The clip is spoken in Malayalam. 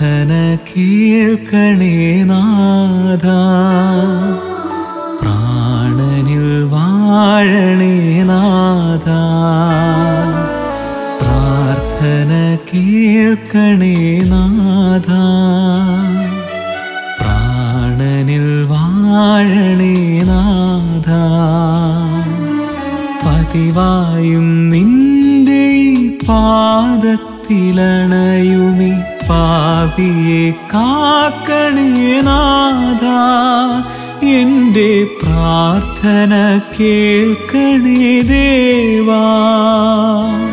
പ്രാർത്ഥന കേൾക്കണേ നാഥ പ്രാണനിൽ വാഴണേ നാഥ പ്രാർത്ഥന കേൾക്കണേ നാഥ പ്രാണനിൽ വാഴണേ നാഥ പതിവായും നിന്റെ ഈ പാദത്തിലണയുമി പാപിയെ കാക്കണേ നാഥ എൻ്റെ പ്രാർത്ഥന കേൾക്കണേ ദേവാ